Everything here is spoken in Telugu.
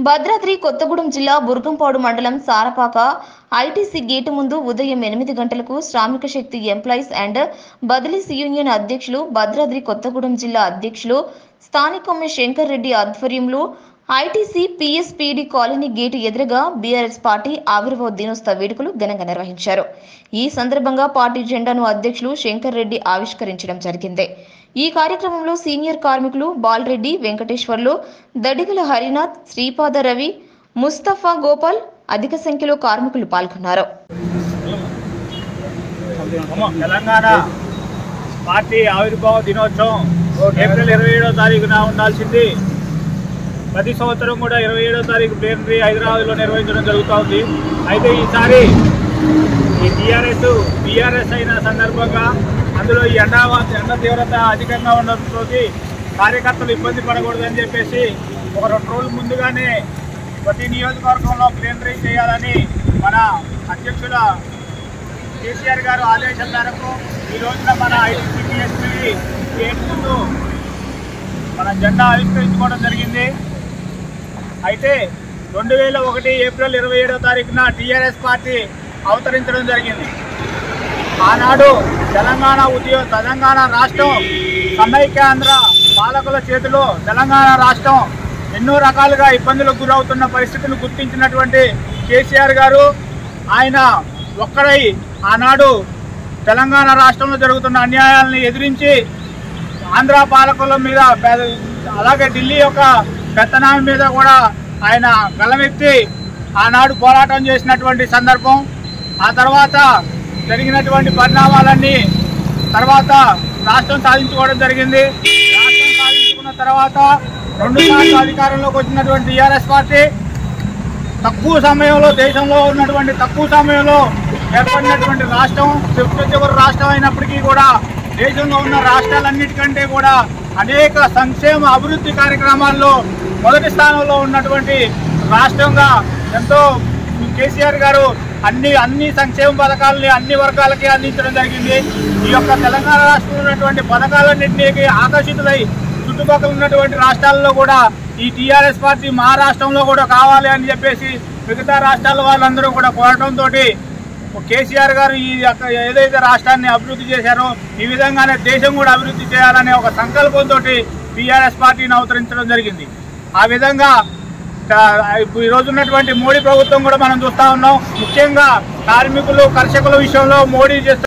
భద్రాద్రి కొత్తగూడెం జిల్లా బుర్గంపాడు మండలం సారపాక ఐటీసీ గేటు ముందు ఉదయం ఎనిమిది గంటలకు శ్రామిక శక్తి ఎంప్లాయీస్ అండ్ బదిలీస్ యూనియన్ అధ్యక్షులు భద్రాద్రి కొత్తగూడెం జిల్లా అధ్యక్షులు స్థానికమ్మ శంకర్ రెడ్డి ఆధ్వర్యంలో ఐటీసీ పిఎస్పీడి కాలనీ గేటు ఎదురుగా బీఆర్ఎస్ పార్టీ ఆవిర్భావ దినోత్సవ వేడుకలు ఘనంగా నిర్వహించారు ఈ సందర్భంగా పార్టీ జెండాను అధ్యక్షులు శంకర్ రెడ్డి ఆవిష్కరించడం జరిగింది ఈ కార్యక్రమంలో సీనియర్ కార్మికులు బాలరెడ్డి వెంకటేశ్వర్లు దడిగల హరినాథ్ శ్రీపాద రవి ముస్తఫా గోపాల్ అధిక సంఖ్యలో కార్మికులు పాల్గొన్నారు తెలంగాణ పార్టీ ఆవిర్భావ దినోత్సవం ఏప్రిల్ ఇరవై ఏడో తారీఖున ఉండాల్సింది ప్రతి సంవత్సరం కూడా ఇరవై ఏడో తారీఖు ప్లేనరీ హైదరాబాద్లో నిర్వహించడం జరుగుతోంది అయితే ఈసారి ఈ టీఆర్ఎస్ బీఆర్ఎస్ అయిన సందర్భంగా అందులో ఈ ఎండ ఎండ తీవ్రత అధికంగా ఉండడంతో కార్యకర్తలు ఇబ్బంది పడకూడదని చెప్పేసి ఒక రెండు రోజుల ముందుగానే ప్రతి నియోజకవర్గంలో ప్లేనరీ చేయాలని మన అధ్యక్షుల కేసీఆర్ గారు ఆదేశం మేరకు ఈ రోజున మన ఐటీసీపీఎస్పీ గేట్ ముందు మన జెండా ఆవిష్కరించుకోవడం జరిగింది అయితే రెండు వేల ఒకటి ఏప్రిల్ ఇరవై ఏడో తారీఖున టీఆర్ఎస్ పార్టీ అవతరించడం జరిగింది ఆనాడు తెలంగాణ ఉద్యోగ తెలంగాణ రాష్ట్రం సమైక్యాంధ్ర పాలకుల చేతిలో తెలంగాణ రాష్ట్రం ఎన్నో రకాలుగా ఇబ్బందులకు గురవుతున్న పరిస్థితులు గుర్తించినటువంటి కేసీఆర్ గారు ఆయన ఒక్కడై ఆనాడు తెలంగాణ రాష్ట్రంలో జరుగుతున్న అన్యాయాలను ఎదిరించి ఆంధ్ర పాలకుల మీద పెద- అలాగే ఢిల్లీ యొక్క పెత్తనం మీద కూడా ఆయన గలమెత్తి ఆనాడు పోరాటం చేసినటువంటి సందర్భం ఆ తర్వాత జరిగినటువంటి పరిణామాలన్నీ తర్వాత రాష్ట్రం సాధించుకోవడం జరిగింది రాష్ట్రం సాధించుకున్న తర్వాత రెండు సార్లు అధికారంలోకి వచ్చినటువంటి టీఆర్ఎస్ పార్టీ తక్కువ సమయంలో దేశంలో ఉన్నటువంటి తక్కువ సమయంలో ఏర్పడినటువంటి రాష్ట్రం చివరి చివరి రాష్ట్రం అయినప్పటికీ కూడా దేశంలో ఉన్న రాష్ట్రాలన్నిటికంటే కూడా అనేక సంక్షేమ అభివృద్ధి కార్యక్రమాల్లో మొదటి స్థానంలో ఉన్నటువంటి రాష్ట్రంగా ఎంతో కేసీఆర్ గారు అన్ని అన్ని సంక్షేమ పథకాలని అన్ని వర్గాలకి అందించడం జరిగింది ఈ యొక్క తెలంగాణ రాష్ట్రంలో ఉన్నటువంటి పథకాలన్నింటినీ ఆకర్షితులై చుట్టుపక్కల ఉన్నటువంటి రాష్ట్రాల్లో కూడా ఈ టీఆర్ఎస్ పార్టీ మహారాష్ట్రంలో కూడా కావాలి అని చెప్పేసి మిగతా రాష్ట్రాల వాళ్ళందరూ కూడా కోరటంతో కేసీఆర్ గారు ఈ యొక్క ఏదైతే రాష్ట్రాన్ని అభివృద్ధి చేశారో ఈ విధంగానే దేశం కూడా అభివృద్ధి చేయాలనే ఒక సంకల్పంతో టీఆర్ఎస్ పార్టీని అవతరించడం జరిగింది ఆ విధంగా ఆ, ఇప్పుడు ఈ రోజు ఉన్నటువంటి మోడీ ప్రభుత్వం కూడా మనం చూస్తా ఉన్నాం ముఖ్యంగా కార్మికులు కర్షకుల విషయంలో మోడీ చేస్తున్న